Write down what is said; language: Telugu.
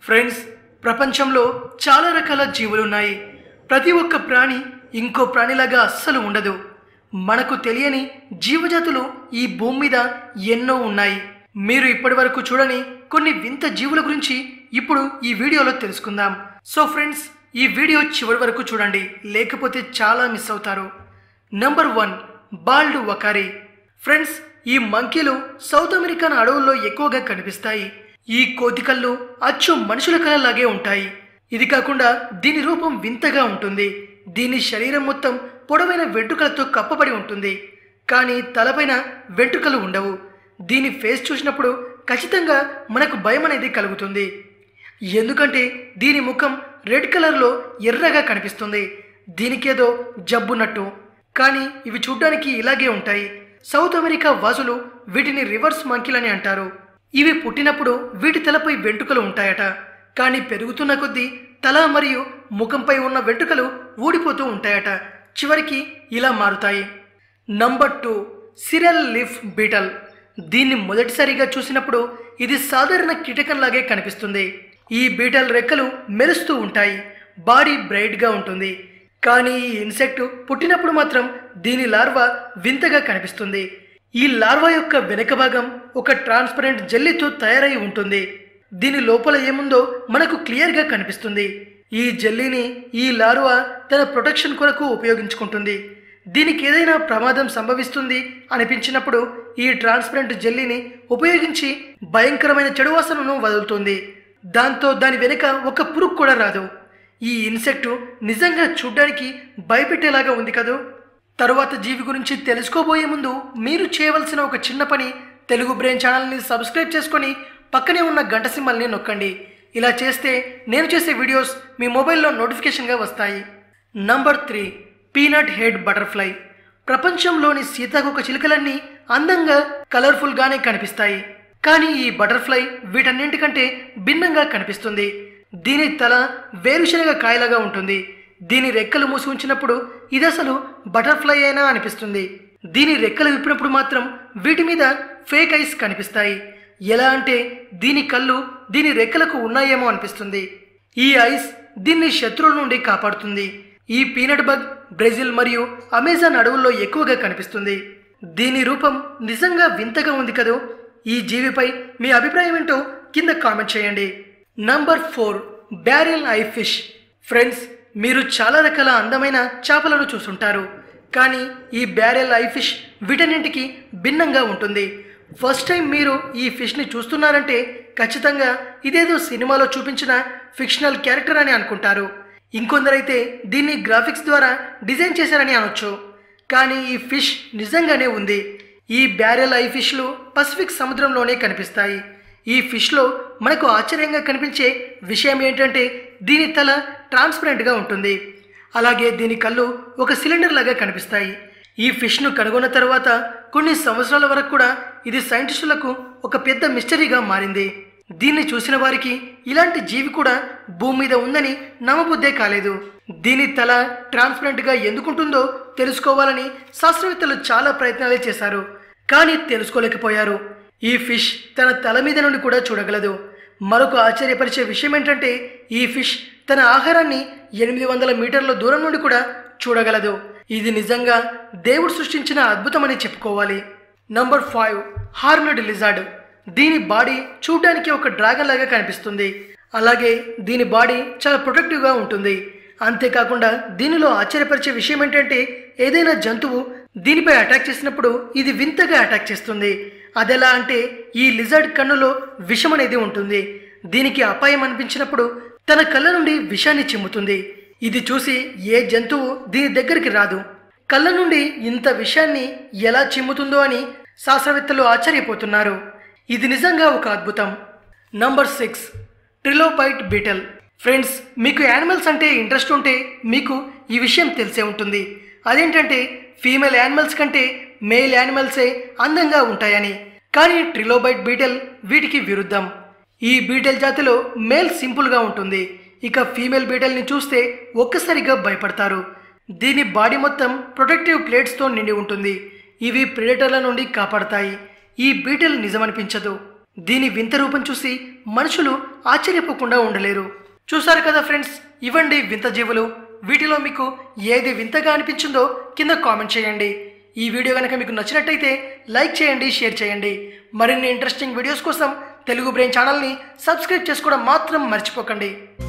ఫ్రెండ్స్ ప్రపంచంలో చాలా రకాల జీవులు ఉన్నాయి ప్రతి ఒక్క ప్రాణి ఇంకో ప్రాణిలాగా అస్సలు ఉండదు మనకు తెలియని జీవజాతులు ఈ భూమి మీద ఎన్నో ఉన్నాయి మీరు ఇప్పటి వరకు చూడని కొన్ని వింత జీవుల గురించి ఇప్పుడు ఈ వీడియోలో తెలుసుకుందాం సో ఫ్రెండ్స్ ఈ వీడియో చివరి వరకు చూడండి లేకపోతే చాలా మిస్ అవుతారు number one bald uakari friends ఈ మంకీలు సౌత్ అమెరికన్ అడవుల్లో ఎక్కువగా కనిపిస్తాయి ఈ కోతికళ్ళు అచ్చు మనుషుల కళలాగే ఉంటాయి ఇది కాకుండా దీని రూపం వింతగా ఉంటుంది దీని శరీరం మొత్తం పొడవైన వెంట్రుకలతో కప్పబడి ఉంటుంది కానీ తలపైన వెంట్రుకలు ఉండవు దీని ఫేస్ చూసినప్పుడు ఖచ్చితంగా మనకు భయం అనేది కలుగుతుంది ఎందుకంటే దీని ముఖం రెడ్ కలర్లో ఎర్రగా కనిపిస్తుంది దీనికేదో జబ్బున్నట్టు కానీ ఇవి చూడ్డానికి ఇలాగే ఉంటాయి సౌత్ అమెరికా వాసులు వీటిని రివర్స్ మంకీలని అంటారు ఇవి పుట్టినప్పుడు వీటి తలపై వెంట్రుకలు ఉంటాయట కానీ పెరుగుతున్న కొద్దీ తల మరియు ముఖంపై ఉన్న వెంట్రుకలు ఊడిపోతూ ఉంటాయట చివరికి ఇలా మారుతాయి number two cereal leaf beetle దీన్ని మొదటిసారిగా చూసినప్పుడు ఇది సాధారణ కీటకంలాగే కనిపిస్తుంది ఈ బీటల్ రెక్కలు మెరుస్తూ ఉంటాయి బాడీ బ్రైట్గా ఉంటుంది కానీ ఈ ఇన్సెక్ట్ పుట్టినప్పుడు మాత్రం దీని లార్వా వింతగా కనిపిస్తుంది ఈ లార్వా యొక్క వెనుక భాగం ఒక ట్రాన్స్పరెంట్ జెల్లీతో తయారై ఉంటుంది దీని లోపల ఏముందో మనకు క్లియర్గా కనిపిస్తుంది ఈ జెల్లీని ఈ లార్వా తన ప్రొటెక్షన్ కొరకు ఉపయోగించుకుంటుంది దీనికి ఏదైనా ప్రమాదం సంభవిస్తుంది అనిపించినప్పుడు ఈ ట్రాన్స్పరెంట్ జెల్లీని ఉపయోగించి భయంకరమైన చెడు వాసనను వదులుతుంది దాంతో దాని వెనుక ఒక పురుగు కూడా రాదు ఈ ఇన్సెక్ట్ నిజంగా చూడ్డానికి భయపెట్టేలాగా ఉంది కదూ తరువాత జీవి గురించి తెలుసుకోబోయే ముందు మీరు చేయవలసిన ఒక చిన్న పని తెలుగు బ్రెయిన్ ఛానల్ని సబ్స్క్రైబ్ చేసుకొని పక్కనే ఉన్న గంట సింబల్ని నొక్కండి ఇలా చేస్తే నేను చేసే వీడియోస్ మీ మొబైల్లో నోటిఫికేషన్గా వస్తాయి number three peanut head butterfly ప్రపంచంలోని సీతాకోక చిలుకలన్నీ అందంగా కలర్ఫుల్గానే కనిపిస్తాయి కానీ ఈ బటర్ఫ్లై వీటన్నింటికంటే భిన్నంగా కనిపిస్తుంది దీని తల వేరుశనగ కాయలాగా ఉంటుంది దీని రెక్కలు మూసి ఉంచినప్పుడు ఇది అసలు బటర్ఫ్లై అయినా అనిపిస్తుంది దీని రెక్కలు విప్పినప్పుడు మాత్రం వీటి మీద ఫేక్ ఐస్ కనిపిస్తాయి ఎలా అంటే దీని కళ్ళు దీని రెక్కలకు ఉన్నాయేమో అనిపిస్తుంది ఈ ఐస్ దీన్ని శత్రువుల నుండి కాపాడుతుంది ఈ పీనట్ బగ్ బ్రెజిల్ మరియు అమెజాన్ అడవుల్లో ఎక్కువగా కనిపిస్తుంది దీని రూపం నిజంగా వింతగా ఉంది కదూ ఈ జీవిపై మీ అభిప్రాయం ఏంటో కింద కామెంట్ చేయండి number four barreleye fish friends మీరు చాలా రకాల అందమైన చేపలను చూసుంటారు కానీ ఈ బ్యారెల్ ఐ ఫిష్ వీటన్నింటికి భిన్నంగా ఉంటుంది ఫస్ట్ టైం మీరు ఈ ఫిష్ని చూస్తున్నారంటే ఖచ్చితంగా ఇదేదో సినిమాలో చూపించిన ఫిక్షనల్ క్యారెక్టర్ అని అనుకుంటారు ఇంకొందరైతే దీన్ని గ్రాఫిక్స్ ద్వారా డిజైన్ చేశారని అనొచ్చు కానీ ఈ ఫిష్ నిజంగానే ఉంది ఈ బ్యారెల్ ఐ ఫిష్లు పసిఫిక్ సముద్రంలోనే కనిపిస్తాయి ఈ ఫిష్లో మనకు ఆశ్చర్యంగా కనిపించే విషయం ఏంటంటే దీని తల ట్రాన్స్పరెంట్గా ఉంటుంది అలాగే దీని కళ్ళు ఒక సిలిండర్ లాగా కనిపిస్తాయి ఈ ఫిష్ను కనుగొన్న తర్వాత కొన్ని సంవత్సరాల వరకు కూడా ఇది సైంటిస్టులకు ఒక పెద్ద మిస్టరీగా మారింది దీన్ని చూసిన వారికి ఇలాంటి జీవి కూడా భూమి మీద ఉందని నమ్మబుద్దే కాలేదు దీని తల ట్రాన్స్పరెంట్గా ఎందుకుంటుందో తెలుసుకోవాలని శాస్త్రవేత్తలు చాలా ప్రయత్నాలే చేశారు కానీ తెలుసుకోలేకపోయారు ఈ ఫిష్ తన తల మీద నుండి కూడా చూడగలదు మరొక ఆశ్చర్యపరిచే విషయం ఏంటంటే ఈ ఫిష్ తన ఆహారాన్ని ఎనిమిది వందల మీటర్ల దూరం నుండి కూడా చూడగలదు ఇది నిజంగా దేవుడు సృష్టించిన అద్భుతమని చెప్పుకోవాలి నంబర్ ఫైవ్ హార్నడ్ లిజార్డ్ దీని బాడీ చూడ్డానికి ఒక డ్రాగన్ లాగా కనిపిస్తుంది అలాగే దీని బాడీ చాలా ప్రొటెక్టివ్గా ఉంటుంది అంతేకాకుండా దీనిలో ఆశ్చర్యపరిచే విషయం ఏంటంటే ఏదైనా జంతువు దీనిపై అటాక్ చేసినప్పుడు ఇది వింతగా అటాక్ చేస్తుంది అదెలా అంటే ఈ లిజర్డ్ కన్నులో విషం అనేది ఉంటుంది దీనికి అపాయం అనిపించినప్పుడు తన కళ్ళ నుండి విషాన్ని చిమ్ముతుంది ఇది చూసి ఏ జంతువు దీని దగ్గరికి రాదు కళ్ళ నుండి ఇంత విషయాన్ని ఎలా చిమ్ముతుందో అని శాస్త్రవేత్తలు ఆశ్చర్యపోతున్నారు ఇది నిజంగా ఒక అద్భుతం number six trilobite beetle friends మీకు యానిమల్స్ అంటే ఇంట్రెస్ట్ ఉంటే మీకు ఈ విషయం తెలిసే ఉంటుంది అదేంటంటే ఫీమేల్ యానిమల్స్ కంటే మేల్ యానిమల్సే అందంగా ఉంటాయని కానీ ట్రిలోబైట్ బీటల్ వీటికి విరుద్ధం ఈ బీటల్ జాతిలో మేల్ సింపుల్గా ఉంటుంది ఇక ఫీమేల్ బీటల్ని చూస్తే ఒక్కసారిగా భయపడతారు దీని బాడీ మొత్తం ప్రొటెక్టివ్ ప్లేట్స్తో నిండి ఉంటుంది ఇవి ప్రిడేటర్ల నుండి కాపాడతాయి ఈ బీటల్ నిజమనిపించదు దీని వింత రూపం చూసి మనుషులు ఆశ్చర్యపోకుండా ఉండలేరు చూసారు కదా ఫ్రెండ్స్ ఇవ్వండి వింత జీవులు వీటిలో మీకు ఏది వింతగా అనిపించిందో కింద కామెంట్ చేయండి ఈ వీడియో కనుక మీకు నచ్చినట్టయితే లైక్ చేయండి షేర్ చేయండి మరిన్ని ఇంట్రెస్టింగ్ వీడియోస్ కోసం తెలుగు బ్రెయిన్ ఛానల్ని సబ్స్క్రైబ్ చేసుకోవడం మాత్రం మర్చిపోకండి